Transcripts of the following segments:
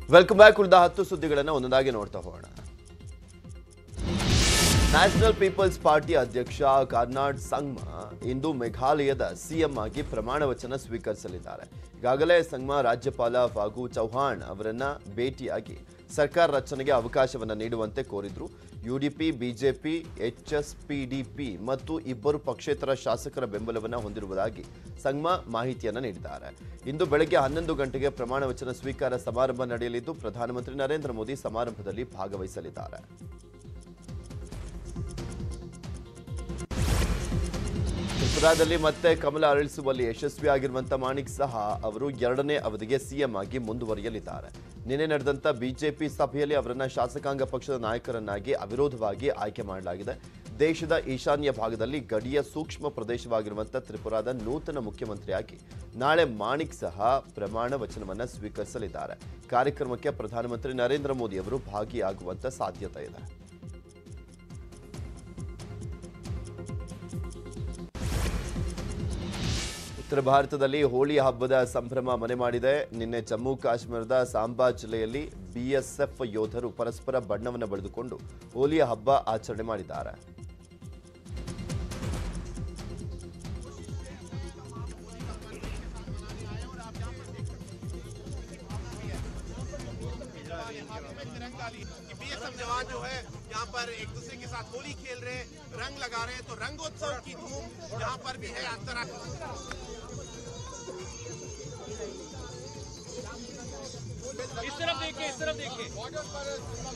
Welcome back ಉಳಿದ ಹತ್ತು ಸುದ್ದಿಗಳನ್ನು ಒಂದೊಂದಾಗಿ ನೋಡ್ತಾ ಹೋಗೋಣ ನ್ಯಾಷನಲ್ ಪೀಪಲ್ಸ್ ಪಾರ್ಟಿ ಅಧ್ಯಕ್ಷ ಕಾರ್ನಾಡ್ ಸಂಗ್ಮಾ ಇಂದು ಮೇಘಾಲಯದ ಸಿಎಂ ಆಗಿ ಪ್ರಮಾಣ ವಚನ ಸ್ವೀಕರಿಸಲಿದ್ದಾರೆ ಈಗಾಗಲೇ ಸಂಗ್ಮಾ ರಾಜ್ಯಪಾಲ ಫಾಗು ಚೌಹಾಣ್ ಅವರನ್ನ ಭೇಟಿಯಾಗಿ ಸರ್ಕಾರ ರಚನೆಗೆ ಅವಕಾಶವನ್ನು ನೀಡುವಂತೆ ಕೋರಿದ್ರು ಯುಡಿಪಿ ಬಿಜೆಪಿ ಎಚ್ಎಸ್ಪಿಡಿಪಿ ಮತ್ತು ಇಬ್ಬರು ಪಕ್ಷೇತರ ಶಾಸಕರ ಬೆಂಬಲವನ್ನು ಹೊಂದಿರುವುದಾಗಿ ಸಂಗ್ಮಾ ಮಾಹಿತಿಯನ್ನು ನೀಡಿದ್ದಾರೆ ಇಂದು ಬೆಳಗ್ಗೆ ಹನ್ನೊಂದು ಗಂಟೆಗೆ ಪ್ರಮಾಣ ವಚನ ಸ್ವೀಕಾರ ಸಮಾರಂಭ ನಡೆಯಲಿದ್ದು ಪ್ರಧಾನಮಂತ್ರಿ ನರೇಂದ್ರ ಮೋದಿ ಸಮಾರಂಭದಲ್ಲಿ ಭಾಗವಹಿಸಲಿದ್ದಾರೆ ತ್ರಿಪುರಾದಲ್ಲಿ ಮತ್ತೆ ಕಮಲ ಅರಳಿಸುವಲ್ಲಿ ಯಶಸ್ವಿಯಾಗಿರುವಂತ ಮಾಣಿಕ್ ಸಹ ಅವರು ಎರಡನೇ ಅವಧಿಗೆ ಸಿಎಂ ಆಗಿ ಮುಂದುವರಿಯಲಿದ್ದಾರೆ ನಿನ್ನೆ ನಡೆದಂತ ಬಿಜೆಪಿ ಸಭೆಯಲ್ಲಿ ಅವರನ್ನ ಶಾಸಕಾಂಗ ಪಕ್ಷದ ನಾಯಕರನ್ನಾಗಿ ಅವಿರೋಧವಾಗಿ ಆಯ್ಕೆ ಮಾಡಲಾಗಿದೆ ದೇಶದ ಈಶಾನ್ಯ ಭಾಗದಲ್ಲಿ ಗಡಿಯ ಸೂಕ್ಷ್ಮ ಪ್ರದೇಶವಾಗಿರುವಂಥ ತ್ರಿಪುರಾದ ನೂತನ ಮುಖ್ಯಮಂತ್ರಿಯಾಗಿ ನಾಳೆ ಮಾಣಿಕ್ ಸಹ ಪ್ರಮಾಣ ವಚನವನ್ನ ಸ್ವೀಕರಿಸಲಿದ್ದಾರೆ ಕಾರ್ಯಕ್ರಮಕ್ಕೆ ಪ್ರಧಾನಮಂತ್ರಿ ನರೇಂದ್ರ ಮೋದಿ ಅವರು ಭಾಗಿಯಾಗುವಂತ ಸಾಧ್ಯತೆ ಇದೆ ಉತ್ತರ ಭಾರತದಲ್ಲಿ ಹೋಳಿ ಹಬ್ಬದ ಸಂಭ್ರಮ ಮನೆ ಮಾಡಿದೆ ನಿನ್ನೆ ಜಮ್ಮು ಕಾಶ್ಮೀರದ ಸಾಂಬಾ ಜಿಲ್ಲೆಯಲ್ಲಿ ಬಿಎಸ್ಎಫ್ ಯೋಧರು ಪರಸ್ಪರ ಬಣ್ಣವನ್ನು ಬಳಿದುಕೊಂಡು ಹೋಲಿಯ ಹಬ್ಬ ಆಚರಣೆ ಮಾಡಿದ್ದಾರೆ कि बीएसएफ जवान जो है यहाँ पर एक दूसरे के साथ होली खेल रहे हैं रंग लगा रहे हैं तो रंगोत्सव की धूम यहाँ पर भी है अंतर्राष्ट्रीय इस तरफ देखिए इस तरफ देखिए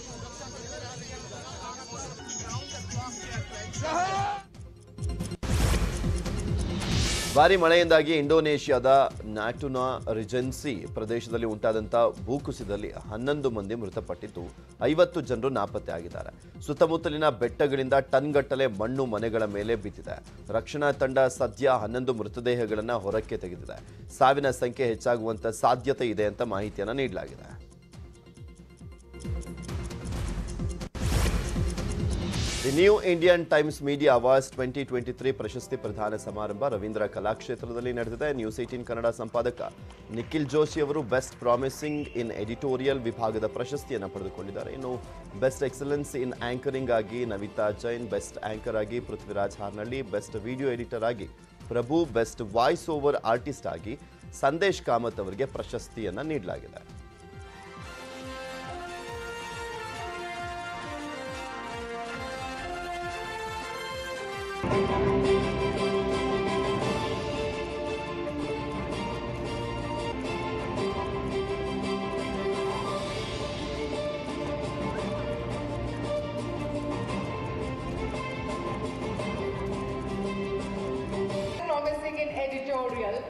ಭಾರಿ ಮಳೆಯಿಂದಾಗಿ ಇಂಡೋನೇಷ್ಯಾದ ನ್ಯಾಟುನಾ ರಿಜೆನ್ಸಿ ಪ್ರದೇಶದಲ್ಲಿ ಉಂಟಾದಂಥ ಭೂಕುಸಿದಲ್ಲಿ ಹನ್ನೊಂದು ಮಂದಿ ಮೃತಪಟ್ಟಿದ್ದು ಐವತ್ತು ಜನರು ನಾಪತ್ತೆ ಆಗಿದ್ದಾರೆ ಸುತ್ತಮುತ್ತಲಿನ ಬೆಟ್ಟಗಳಿಂದ ಟನ್ಗಟ್ಟಲೆ ಮಣ್ಣು ಮನೆಗಳ ಮೇಲೆ ಬಿದ್ದಿದೆ ರಕ್ಷಣಾ ತಂಡ ಸದ್ಯ ಹನ್ನೊಂದು ಮೃತದೇಹಗಳನ್ನು ಹೊರಕ್ಕೆ ತೆಗೆದಿದೆ ಸಾವಿನ ಸಂಖ್ಯೆ ಹೆಚ್ಚಾಗುವಂತ ಸಾಧ್ಯತೆ ಇದೆ ಅಂತ ಮಾಹಿತಿಯನ್ನು ನೀಡಲಾಗಿದೆ the New Indian Times media awards twenty twenty three ಪ್ರಶಸ್ತಿ ಪ್ರದಾನ ಸಮಾರಂಭ ರವೀಂದ್ರ ಕಲಾಕ್ಷೇತ್ರದಲ್ಲಿ ನಡೆದಿದೆ ನ್ಯೂಸ್ ಏಟೀನ್ ಕನ್ನಡ ಸಂಪಾದಕ ನಿಖಿಲ್ ಜೋಶಿ ಅವರು ಬೆಸ್ಟ್ ಪ್ರಾಮಿಸಿಂಗ್ ಇನ್ ಎಡಿಟೋರಿಯಲ್ ವಿಭಾಗದ ಪ್ರಶಸ್ತಿಯನ್ನು ಪಡೆದುಕೊಂಡಿದ್ದಾರೆ ಇನ್ನು ಬೆಸ್ಟ್ ಎಕ್ಸಲೆನ್ಸ್ ಇನ್ ಆಂಕರಿಂಗ್ ಆಗಿ ನವಿತಾ ಜೈನ್ ಬೆಸ್ಟ್ ಆಂಕರ್ ಆಗಿ Prithviraj Harnalli best video editor ಆಗಿ Prabhu best voice over artist ಆಗಿ ಸಂದೇಶ್ ಕಾಮತ್ ಅವರಿಗೆ ಪ್ರಶಸ್ತಿಯನ್ನು ನೀಡಲಾಗಿದೆ promising in editorial.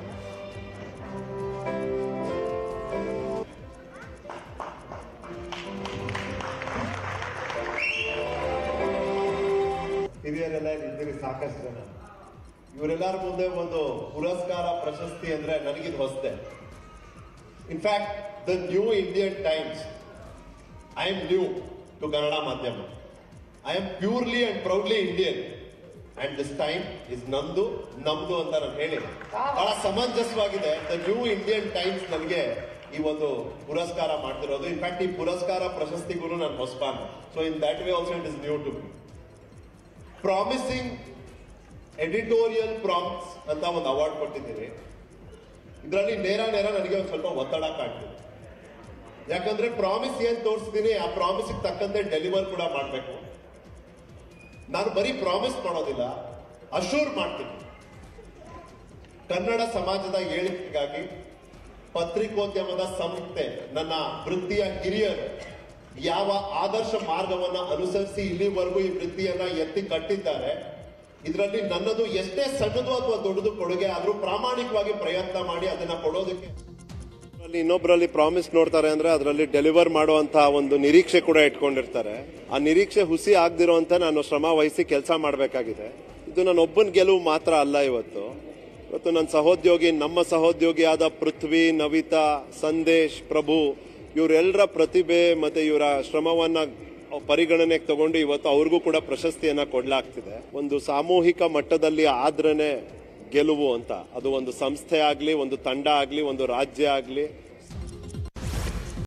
ಹಿರಿಯರೆಲ್ಲ ಇದ್ದೀರಿ ಸಾಕಷ್ಟು ಜನ ಇವರೆಲ್ಲರ ಮುಂದೆ ಒಂದು ಪುರಸ್ಕಾರ ಪ್ರಶಸ್ತಿ ಅಂದ್ರೆ ನನಗಿದು ಹೊಸದೆ in fact the New Indian Times I am new to Kannada ಮಾಧ್ಯಮ I am purely and proudly Indian and this time is ನಂದು ನಮ್ದು ಅಂತ ನಾನು ಹೇಳಿ ಬಹಳ ಸಮಂಜಸವಾಗಿದೆ ದ ನ್ಯೂ ಇಂಡಿಯನ್ ಟೈಮ್ಸ್ ನನಗೆ ಈ ಒಂದು ಪುರಸ್ಕಾರ ಮಾಡ್ತಿರೋದು ಇನ್ಫ್ಯಾಕ್ಟ್ ಈ ಪುರಸ್ಕಾರ ಪ್ರಶಸ್ತಿಗೂ ನಾನು ಹೊಸಬಾನ್ so in that way also it is new to me promising editorial proms ಅಂತ ಒಂದು ಅವಾರ್ಡ್ ಕೊಟ್ಟಿದ್ದೀರಿ ಇದರಲ್ಲಿ ನೇರ ನೇರ ನನಗೆ ಒಂದು ಸ್ವಲ್ಪ ಒತ್ತಡ ಕಾಣ್ತಿದೆ ಯಾಕಂದ್ರೆ ಪ್ರಾಮಿಸ್ ಏನ್ ತೋರಿಸ್ತೀನಿ ಆ ಪ್ರಾಮಿಸ್ ತಕ್ಕಂತೆ ಡೆಲಿವರ್ ಕೂಡ ಮಾಡಬೇಕು ನಾನು ಬರೀ ಪ್ರಾಮಿಸ್ ಮಾಡೋದಿಲ್ಲ ಅಶೂರ್ ಮಾಡ್ತೀನಿ ಕನ್ನಡ ಸಮಾಜದ ಏಳಿಗೆಗಾಗಿ ಪತ್ರಿಕೋದ್ಯಮದ ಸಂಸ್ಥೆ ನನ್ನ ವೃತ್ತಿಯ ಹಿರಿಯರು ಯಾವ ಆದರ್ಶ ಮಾರ್ಗವನ್ನ ಅನುಸರಿಸಿ ಇಲ್ಲಿವರೆಗೂ ಈ ವೃತ್ತಿಯನ್ನ ಎತ್ತಿ ಕಟ್ಟಿದ್ದಾರೆ ಇದರಲ್ಲಿ ನನ್ನದು ಎಷ್ಟೇ ಸಣ್ಣದು ಅಥವಾ ದೊಡ್ಡದು ಕೊಡುಗೆ ಆದ್ರೂ ಪ್ರಾಮಾಣಿಕವಾಗಿ ಪ್ರಯತ್ನ ಮಾಡಿ ಅದನ್ನ ಕೊಡೋದಕ್ಕೆ ಅಲ್ಲಿ ಇನ್ನೊಬ್ಬರಲ್ಲಿ ಪ್ರಾಮಿಸ್ ನೋಡ್ತಾರೆ ಅಂದ್ರೆ ಅದರಲ್ಲಿ ಡೆಲಿವರ್ ಮಾಡುವಂತಹ ಒಂದು ನಿರೀಕ್ಷೆ ಕೂಡ ಇಟ್ಕೊಂಡಿರ್ತಾರೆ ಆ ನಿರೀಕ್ಷೆ ಹುಸಿ ಆಗದಿರುವಂತ ನಾನು ಶ್ರಮ ವಹಿಸಿ ಕೆಲಸ ಮಾಡಬೇಕಾಗಿದೆ ಇದು ನನ್ನ ಒಬ್ಬನ ಗೆಲುವು ಮಾತ್ರ ಅಲ್ಲ ಇವತ್ತು ಇವತ್ತು ನನ್ನ ಸಹೋದ್ಯೋಗಿ ನಮ್ಮ ಸಹೋದ್ಯೋಗಿಯಾದ ಪೃಥ್ವಿ ನವಿತಾ ಸಂದೇಶ್ ಪ್ರಭು ಇವರೆಲ್ಲರ ಪ್ರತಿಭೆ ಮತ್ತೆ ಇವರ ಶ್ರಮವನ್ನ ಪರಿಗಣನೆಗೆ ತಗೊಂಡು ಇವತ್ತು ಅವ್ರಿಗೂ ಕೂಡ ಪ್ರಶಸ್ತಿಯನ್ನ ಕೊಡ್ಲಾಗ್ತಿದೆ ಒಂದು ಸಾಮೂಹಿಕ ಮಟ್ಟದಲ್ಲಿ ಆದ್ರನೆ ಗೆಲುವು ಅಂತ ಅದು ಒಂದು ಸಂಸ್ಥೆ ಆಗ್ಲಿ ಒಂದು ತಂಡ ಆಗ್ಲಿ ಒಂದು ರಾಜ್ಯ ಆಗ್ಲಿ